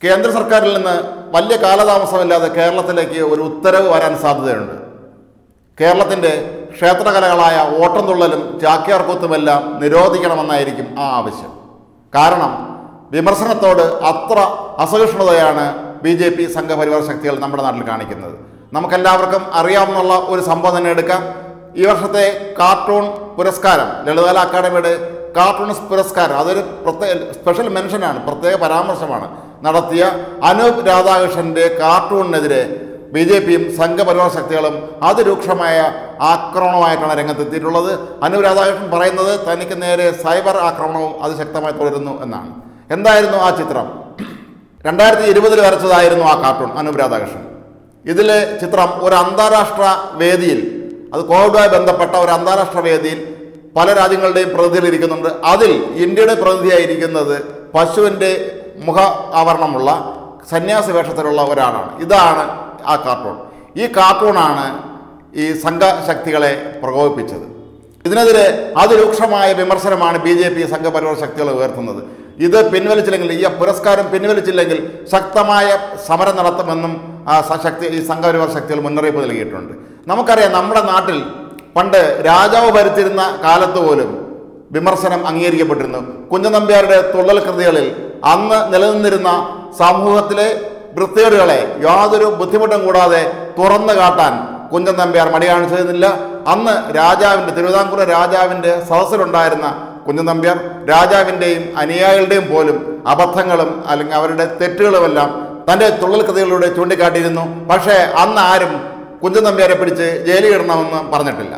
കേന്ദ്ര സർക്കാരിൽ നിന്ന് വലിയ കാലതാമസമില്ലാതെ കേരളത്തിലേക്ക് ഒരു ഉത്തരവ് വരാൻ സാധ്യതയുണ്ട് കേരളത്തിൻ്റെ ക്ഷേത്രകലകളായ ഓട്ടംതുള്ളലും ചാക്യാർകൂത്തുമെല്ലാം നിരോധിക്കണമെന്നായിരിക്കും ആ ആവശ്യം കാരണം വിമർശനത്തോട് അത്ര അസഹിഷ്ണുതയാണ് ബി ജെ പി സംഘപരിവാർ ശക്തികൾ നമ്മുടെ നാട്ടിൽ കാണിക്കുന്നത് നമുക്കെല്ലാവർക്കും അറിയാവുന്ന ഒരു സംഭവം തന്നെ എടുക്കാം ഈ വർഷത്തെ കാർട്ടൂൺ പുരസ്കാരം ലളിതകല അക്കാദമിയുടെ കാർട്ടൂൺ പുരസ്കാരം അതൊരു പ്രത്യേക സ്പെഷ്യൽ മെൻഷനാണ് പ്രത്യേക പരാമർശമാണ് നടത്തിയ അനൂപ് രാധാകൃഷ്ണന്റെ കാർട്ടൂണിനെതിരെ ബി ജെ പിയും സംഘപരിവാർ ശക്തികളും അതിരൂക്ഷമായ ആക്രമണമായിട്ടാണ് രംഗത്തെത്തിയിട്ടുള്ളത് അനൂപ് രാധാകൃഷ്ണൻ പറയുന്നത് തനിക്ക് നേരെ സൈബർ ആക്രമണവും അതിശക്തമായി തുടരുന്നു എന്നാണ് എന്തായിരുന്നു ആ ചിത്രം രണ്ടായിരത്തി ഇരുപതിൽ വരച്ചതായിരുന്നു ആ കാർട്ടൂൺ അനൂപ് രാധാകൃഷ്ണൻ ഇതിലെ ചിത്രം ഒരു അന്താരാഷ്ട്ര വേദിയിൽ അത് കോവിഡുമായി ബന്ധപ്പെട്ട ഒരു അന്താരാഷ്ട്ര വേദിയിൽ പല രാജ്യങ്ങളുടെയും പ്രതിനിധികൾ ഇരിക്കുന്നുണ്ട് അതിൽ ഇന്ത്യയുടെ പ്രതിനിധിയായിരിക്കുന്നത് പശുവിൻ്റെ മുഖ ആവരണമുള്ള സന്യാസി വേഷത്തിലുള്ള ഒരാളാണ് ഇതാണ് ആ കാർട്ടൂൺ ഈ കാർട്ടൂണാണ് ഈ സംഘശക്തികളെ പ്രകോപിപ്പിച്ചത് ഇതിനെതിരെ അതിരൂക്ഷമായ വിമർശനമാണ് ബി ജെ പി സംഘപരിവാർ ശക്തികൾ ഉയർത്തുന്നത് ഇത് പിൻവലിച്ചില്ലെങ്കിൽ ഈ പുരസ്കാരം പിൻവലിച്ചില്ലെങ്കിൽ ശക്തമായ സമരം നടത്തുമെന്നും ആ സ- ശക്തി ഈ സംഘപരിവാർ ശക്തികൾ മുന്നറിയിപ്പ് നൽകിയിട്ടുണ്ട് നമുക്കറിയാം നമ്മുടെ നാട്ടിൽ പണ്ട് രാജാവ് ഭരിച്ചിരുന്ന കാലത്ത് പോലും വിമർശനം അംഗീകരിക്കപ്പെട്ടിരുന്നു കുഞ്ഞനമ്പ്യാരുടെ തുള്ളൽ കൃതികളിൽ അന്ന് നിലനിന്നിരുന്ന സമൂഹത്തിലെ വൃത്തികേടുകളെ യാതൊരു ബുദ്ധിമുട്ടും കൂടാതെ തുറന്നു കാട്ടാൻ കുഞ്ചൻ നമ്പ്യാർ മടി കാണിച്ചതില്ല അന്ന് രാജാവിൻ്റെ തിരുവിതാംകൂർ രാജാവിൻ്റെ സദസ്സിലുണ്ടായിരുന്ന കുഞ്ചൻ നമ്പ്യാർ രാജാവിൻ്റെയും അനുയായികളുടെയും പോലും അബദ്ധങ്ങളും അല്ലെങ്കിൽ അവരുടെ തെറ്റുകളുമെല്ലാം തൻ്റെ തുള്ളൽ കൃതികളിലൂടെ ചൂണ്ടിക്കാട്ടിയിരുന്നു പക്ഷേ അന്ന് ആരും കുഞ്ചൻ നമ്പ്യാരെ പിടിച്ച് ജയിലിൽ ഇടണമെന്ന് പറഞ്ഞിട്ടില്ല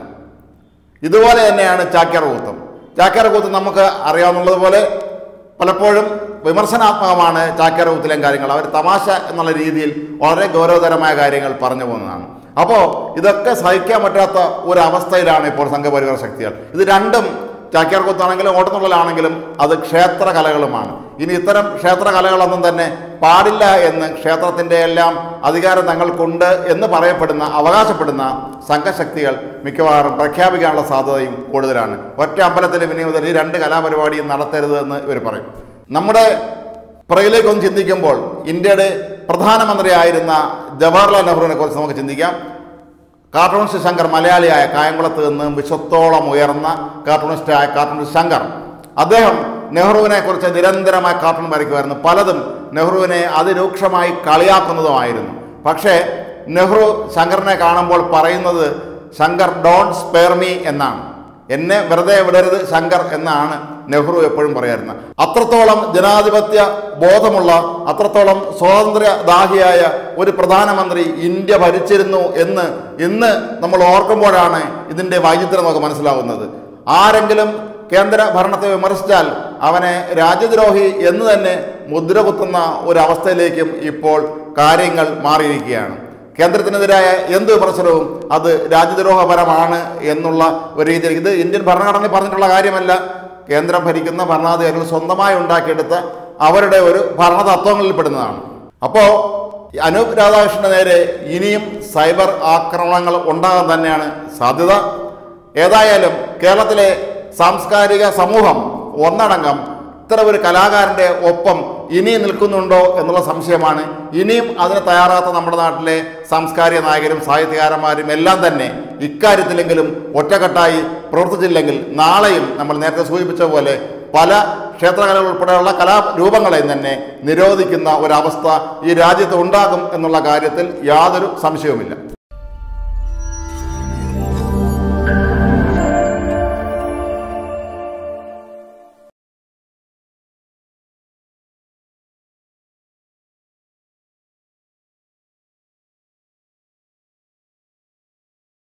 ഇതുപോലെ തന്നെയാണ് ചാക്യാർകൂത്തും ചാക്യാർകൂത്ത് നമുക്ക് അറിയാവുന്നതുപോലെ പലപ്പോഴും വിമർശനാത്മകമാണ് ചാക്യാർകൂത്തിലെയും കാര്യങ്ങൾ അവർ തമാശ എന്നുള്ള രീതിയിൽ വളരെ ഗൗരവതരമായ കാര്യങ്ങൾ പറഞ്ഞു പോകുന്നതാണ് അപ്പോൾ ഇതൊക്കെ സഹിക്കാൻ പറ്റാത്ത ഒരു അവസ്ഥയിലാണ് ഇപ്പോൾ സംഘപരിവാർ ശക്തികൾ ഇത് രണ്ടും ചാക്യാർകൂത്താണെങ്കിലും ഓട്ടത്തുള്ളലാണെങ്കിലും അത് ക്ഷേത്ര കലകളുമാണ് ഇനി ഇത്തരം ക്ഷേത്ര കലകളൊന്നും തന്നെ പാടില്ല എന്ന് ക്ഷേത്രത്തിൻ്റെ എല്ലാം അധികാരം തങ്ങൾക്കുണ്ട് എന്ന് പറയപ്പെടുന്ന അവകാശപ്പെടുന്ന സംഘശക്തികൾ മിക്കവാറും പ്രഖ്യാപിക്കാനുള്ള സാധ്യതയും കൂടുതലാണ് ഒറ്റ അമ്പലത്തിലെ ഇനി മുതൽ ഈ രണ്ട് കലാപരിപാടിയും നടത്തരുത് എന്ന് ഇവർ പറയും നമ്മുടെ പുറകിലേക്ക് ഒന്ന് ചിന്തിക്കുമ്പോൾ ഇന്ത്യയുടെ പ്രധാനമന്ത്രിയായിരുന്ന ജവഹർലാൽ നെഹ്റുവിനെ കുറിച്ച് നമുക്ക് ചിന്തിക്കാം കാർട്ടൂണിസ്റ്റ് ശങ്കർ മലയാളിയായ കായംകുളത്ത് നിന്ന് വിശ്വത്തോളം ഉയർന്ന കാർട്ടൂണിസ്റ്റായ കാർട്ടൂണിസ്റ്റ് ശങ്കർ അദ്ദേഹം നെഹ്റുവിനെ കുറിച്ച് നിരന്തരമായി കാർട്ടൂൺ വരയ്ക്കുമായിരുന്നു പലതും നെഹ്റുവിനെ അതിരൂക്ഷമായി കളിയാക്കുന്നതുമായിരുന്നു പക്ഷേ നെഹ്റു ശങ്കറിനെ കാണുമ്പോൾ പറയുന്നത് ശങ്കർ ഡോണ്ട് സ്പെയർ മീ എന്നാണ് എന്നെ വെറുതെ വിടരുത് ശങ്കർ എന്നാണ് നെഹ്റു എപ്പോഴും പറയാറുന്നത് അത്രത്തോളം ജനാധിപത്യ ബോധമുള്ള അത്രത്തോളം സ്വാതന്ത്ര്യദാഹിയായ ഒരു പ്രധാനമന്ത്രി ഇന്ത്യ ഭരിച്ചിരുന്നു എന്ന് ഇന്ന് നമ്മൾ ഓർക്കുമ്പോഴാണ് ഇതിൻ്റെ വൈചിത്രം നമുക്ക് മനസ്സിലാവുന്നത് ആരെങ്കിലും കേന്ദ്ര ഭരണത്തെ വിമർശിച്ചാൽ അവനെ രാജ്യദ്രോഹി എന്ന് തന്നെ മുദ്ര കുത്തുന്ന ഒരു അവസ്ഥയിലേക്കും ഇപ്പോൾ കാര്യങ്ങൾ മാറിയിരിക്കുകയാണ് കേന്ദ്രത്തിനെതിരായ എന്ത് വിമർശനവും അത് രാജ്യദ്രോഹപരമാണ് എന്നുള്ള ഒരു രീതിയിൽ ഇത് ഇന്ത്യൻ ഭരണഘടനയിൽ പറഞ്ഞിട്ടുള്ള കാര്യമല്ല കേന്ദ്രം ഭരിക്കുന്ന ഭരണാധികാരികൾ സ്വന്തമായി ഉണ്ടാക്കിയെടുത്ത അവരുടെ ഒരു ഭരണതത്വങ്ങളിൽ പെടുന്നതാണ് അപ്പോൾ അനൂപ് രാധാകൃഷ്ണന് നേരെ ഇനിയും സൈബർ ആക്രമണങ്ങൾ ഉണ്ടാകാൻ തന്നെയാണ് സാധ്യത ഏതായാലും കേരളത്തിലെ സാംസ്കാരിക സമൂഹം ഒന്നടങ്കം ഇത്തരം ഒരു കലാകാരൻ്റെ ഒപ്പം ഇനിയും നിൽക്കുന്നുണ്ടോ എന്നുള്ള സംശയമാണ് ഇനിയും അതിന് തയ്യാറാത്ത നമ്മുടെ നാട്ടിലെ സാംസ്കാരിക നായകരും സാഹിത്യകാരന്മാരും എല്ലാം തന്നെ ഇക്കാര്യത്തിലെങ്കിലും ഒറ്റക്കെട്ടായി പ്രവർത്തിച്ചില്ലെങ്കിൽ നാളെയും നമ്മൾ നേരത്തെ സൂചിപ്പിച്ച പോലെ പല ക്ഷേത്രകലകൾ ഉൾപ്പെടെയുള്ള കലാരൂപങ്ങളെയും തന്നെ നിരോധിക്കുന്ന ഒരവസ്ഥ ഈ രാജ്യത്ത് ഉണ്ടാകും എന്നുള്ള കാര്യത്തിൽ യാതൊരു സംശയവുമില്ല